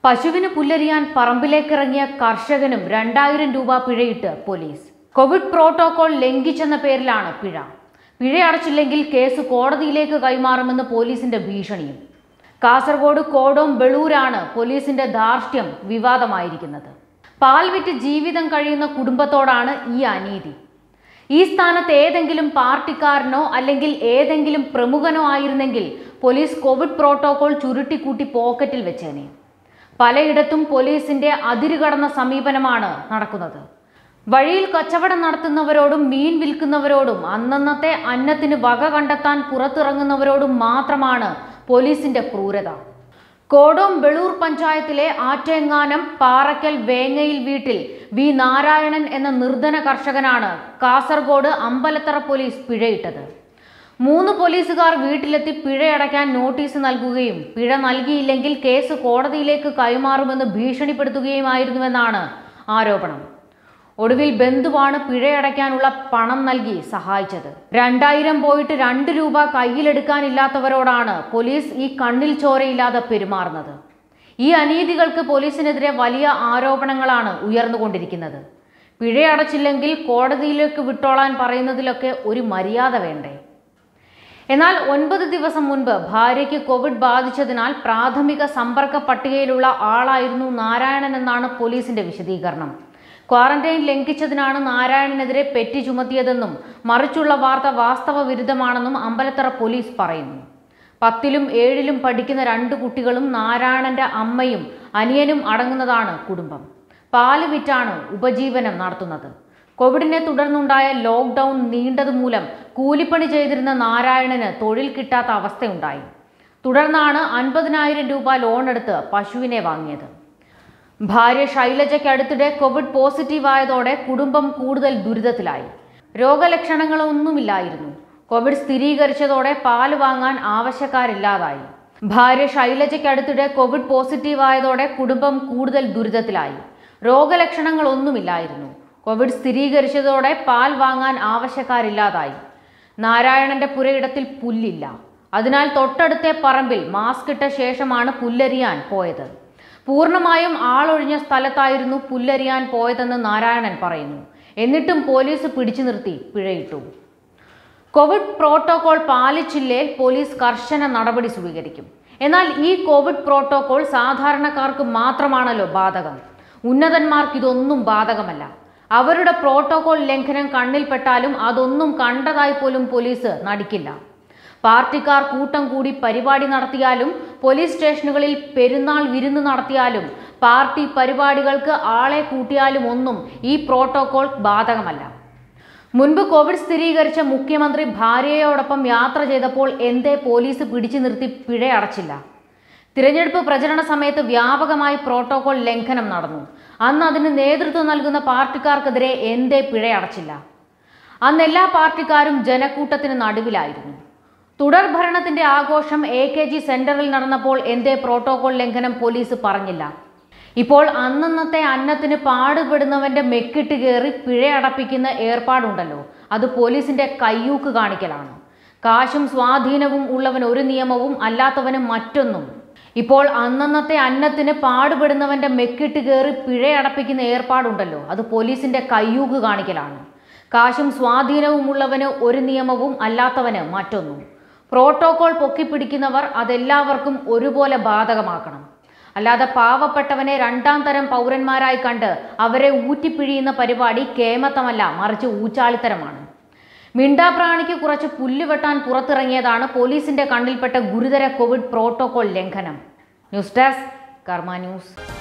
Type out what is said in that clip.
പശുവിന് പുല്ലരിയാൻ പറമ്പിലേക്കിറങ്ങിയ കർഷകനും രണ്ടായിരം രൂപ പിഴയിട്ട് പോലീസ് കോവിഡ് പ്രോട്ടോകോൾ ലംഘിച്ചെന്ന പേരിലാണ് പിഴ പിഴ അടച്ചില്ലെങ്കിൽ കേസ് കോടതിയിലേക്ക് കൈമാറുമെന്ന് പോലീസിന്റെ ഭീഷണിയും കാസർഗോഡ് കോടോം ബെളൂരാണ് പോലീസിന്റെ ധാർഷ്ട്യം വിവാദമായിരിക്കുന്നത് പാൽ വിറ്റ് ജീവിതം കഴിയുന്ന കുടുംബത്തോടാണ് ഈ അനീതി ഈ സ്ഥാനത്ത് ഏതെങ്കിലും പാർട്ടിക്കാരനോ അല്ലെങ്കിൽ ഏതെങ്കിലും പ്രമുഖനോ ആയിരുന്നെങ്കിൽ പോലീസ് കോവിഡ് പ്രോട്ടോകോൾ ചുരുട്ടിക്കൂട്ടി പോക്കറ്റിൽ വെച്ചേനെ പലയിടത്തും പോലീസിന്റെ അതിരുകടന്ന സമീപനമാണ് നടക്കുന്നത് വഴിയിൽ കച്ചവടം നടത്തുന്നവരോടും മീൻ വിൽക്കുന്നവരോടും അന്നന്നത്തെ അന്നത്തിന് വക കണ്ടെത്താൻ പുറത്തിറങ്ങുന്നവരോടും മാത്രമാണ് പോലീസിന്റെ ക്രൂരത കോടോം ബെളൂർ പഞ്ചായത്തിലെ ആറ്റേങ്ങാനം പാറയ്ക്കൽ വേങ്ങയിൽ വീട്ടിൽ വി നാരായണൻ എന്ന നിർധന കർഷകനാണ് കാസർഗോഡ് അമ്പലത്തറ പോലീസ് പിഴയിട്ടത് മൂന്ന് പോലീസുകാർ വീട്ടിലെത്തി പിഴയടയ്ക്കാൻ നോട്ടീസ് നൽകുകയും പിഴ നൽകിയില്ലെങ്കിൽ കേസ് കോടതിയിലേക്ക് കൈമാറുമെന്ന് ഭീഷണിപ്പെടുത്തുകയുമായിരുന്നുവെന്നാണ് ആരോപണം ഒടുവിൽ ബന്ധുവാണ് പിഴയടയ്ക്കാനുള്ള പണം നൽകി സഹായിച്ചത് രണ്ടായിരം പോയിട്ട് രണ്ട് രൂപ കയ്യിലെടുക്കാനില്ലാത്തവരോടാണ് പോലീസ് ഈ കണ്ണിൽ ചോരയില്ലാതെ പെരുമാറുന്നത് ഈ അനീതികൾക്ക് പോലീസിനെതിരെ വലിയ ആരോപണങ്ങളാണ് ഉയർന്നുകൊണ്ടിരിക്കുന്നത് പിഴയടച്ചില്ലെങ്കിൽ കോടതിയിലേക്ക് വിട്ടോളാൻ പറയുന്നതിലൊക്കെ ഒരു മര്യാദ വേണ്ടേ എന്നാൽ ഒൻപത് ദിവസം മുൻപ് ഭാര്യയ്ക്ക് കോവിഡ് ബാധിച്ചതിനാൽ പ്രാഥമിക സമ്പർക്ക പട്ടികയിലുള്ള ആളായിരുന്നു നാരായണൻ എന്നാണ് പോലീസിന്റെ വിശദീകരണം ക്വാറന്റൈൻ ലംഘിച്ചതിനാണ് നാരായണനെതിരെ പെറ്റി ചുമത്തിയതെന്നും മറിച്ചുള്ള വാർത്ത വാസ്തവ വിരുദ്ധമാണെന്നും അമ്പലത്തറ പോലീസ് പറയുന്നു പത്തിലും ഏഴിലും പഠിക്കുന്ന രണ്ട് കുട്ടികളും നാരായണന്റെ അമ്മയും അനിയനും അടങ്ങുന്നതാണ് കുടുംബം പാല് വിറ്റാണ് ഉപജീവനം നടത്തുന്നത് കോവിഡിനെ തുടർന്നുണ്ടായ ലോക്ക്ഡൌൺ നീണ്ടതുമൂലം കൂലിപ്പണി ചെയ്തിരുന്ന നാരായണന് തൊഴിൽ കിട്ടാത്ത അവസ്ഥയുണ്ടായി തുടർന്നാണ് അൻപതിനായിരം രൂപ ലോൺ എടുത്ത് പശുവിനെ വാങ്ങിയത് ഭാര്യ ശൈലജയ്ക്ക് അടുത്തിടെ കോവിഡ് പോസിറ്റീവ് ആയതോടെ കുടുംബം കൂടുതൽ ദുരിതത്തിലായി രോഗലക്ഷണങ്ങളൊന്നുമില്ലായിരുന്നു കോവിഡ് സ്ഥിരീകരിച്ചതോടെ പാല് വാങ്ങാൻ ആവശ്യക്കാരില്ലാതായി ഭാര്യ ശൈലജയ്ക്ക് അടുത്തിടെ കോവിഡ് പോസിറ്റീവ് ആയതോടെ കുടുംബം കൂടുതൽ ദുരിതത്തിലായി രോഗലക്ഷണങ്ങളൊന്നുമില്ലായിരുന്നു കോവിഡ് സ്ഥിരീകരിച്ചതോടെ പാൽ വാങ്ങാൻ ആവശ്യക്കാരില്ലാതായി നാരായണന്റെ പുരയിടത്തിൽ പുല്ലില്ല അതിനാൽ തൊട്ടടുത്തെ പറമ്പിൽ മാസ്ക് ഇട്ട ശേഷമാണ് പുല്ലരിയാൻ പോയത് പൂർണ്ണമായും ആളൊഴിഞ്ഞ സ്ഥലത്തായിരുന്നു പുല്ലരിയാൻ പോയതെന്ന് നാരായണൻ പറയുന്നു എന്നിട്ടും പോലീസ് പിടിച്ചു നിർത്തി പിഴയിട്ടു കോവിഡ് പ്രോട്ടോകോൾ പാലിച്ചില്ലേ പോലീസ് കർശന നടപടി സ്വീകരിക്കും എന്നാൽ ഈ കോവിഡ് പ്രോട്ടോകോൾ സാധാരണക്കാർക്ക് മാത്രമാണല്ലോ ബാധകം ഉന്നതന്മാർക്ക് ഇതൊന്നും ബാധകമല്ല അവരുടെ പ്രോട്ടോകോൾ ലംഘനം കണ്ണിൽപ്പെട്ടാലും അതൊന്നും കണ്ടതായി പോലും പോലീസ് നടിക്കില്ല പാർട്ടിക്കാർ കൂട്ടം കൂടി പരിപാടി നടത്തിയാലും പോലീസ് സ്റ്റേഷനുകളിൽ പെരുന്നാൾ വിരുന്ന് നടത്തിയാലും പാർട്ടി പരിപാടികൾക്ക് ആളെ കൂട്ടിയാലും ഒന്നും ഈ പ്രോട്ടോകോൾ ബാധകമല്ല മുൻപ് കോവിഡ് സ്ഥിരീകരിച്ച മുഖ്യമന്ത്രി ഭാര്യയോടൊപ്പം യാത്ര ചെയ്തപ്പോൾ എന്തേ പോലീസ് പിടിച്ചു നിർത്തി പിഴ അടച്ചില്ല തിരഞ്ഞെടുപ്പ് പ്രചരണ സമയത്ത് വ്യാപകമായി പ്രോട്ടോകോൾ ലംഘനം നടന്നു അന്ന് അതിന് നേതൃത്വം നൽകുന്ന പാർട്ടിക്കാർക്കെതിരെ എന്തേ പിഴ അടച്ചില്ല അന്ന് എല്ലാ പാർട്ടിക്കാരും ജനക്കൂട്ടത്തിന് നടുവിലായിരുന്നു തുടർ ഭരണത്തിന്റെ ആഘോഷം എ കെ ജി സെന്ററിൽ നടന്നപ്പോൾ എന്തേ പ്രോട്ടോകോൾ ലംഘനം പോലീസ് പറഞ്ഞില്ല ഇപ്പോൾ അന്നന്നത്തെ അന്നത്തിന് പാടുപെടുന്നവന്റെ മെക്കിട്ട് കയറി പിഴ അടപ്പിക്കുന്ന ഏർപ്പാടുണ്ടല്ലോ അത് പോലീസിന്റെ കയ്യൂക്ക് കാണിക്കലാണ് കാശും സ്വാധീനവും ഉള്ളവൻ ഒരു നിയമവും അല്ലാത്തവന് മറ്റൊന്നും ഇപ്പോൾ അന്നന്നത്തെ അന്നത്തിന് പാടുപെടുന്നവന്റെ മെക്കിട്ട് കയറി പിഴ അടപ്പിക്കുന്ന ഏർപ്പാടുണ്ടല്ലോ അത് പോലീസിന്റെ കയ്യൂക്ക് കാണിക്കലാണ് കാശും സ്വാധീനവും ഉള്ളവന് ഒരു നിയമവും അല്ലാത്തവന് മറ്റൊന്നും പ്രോട്ടോകോൾ പൊക്കിപ്പിടിക്കുന്നവർ അതെല്ലാവർക്കും ഒരുപോലെ ബാധകമാക്കണം അല്ലാതെ പാവപ്പെട്ടവനെ രണ്ടാം തരം പൗരന്മാരായി കണ്ട് അവരെ ഊറ്റിപ്പിഴിയുന്ന പരിപാടി കേമത്തമല്ല മറിച്ച് ഊച്ചാളിത്തരമാണ് മിണ്ടാപ്രാണിക്ക് കുറച്ച് പുല്ല് വെട്ടാൻ പുറത്തിറങ്ങിയതാണ് പോലീസിന്റെ കണ്ണിൽപ്പെട്ട ഗുരുതര കോവിഡ് പ്രോട്ടോകോൾ ലംഘനം ന്യൂസ് ഡെസ്ക് കർമ്മ ന്യൂസ്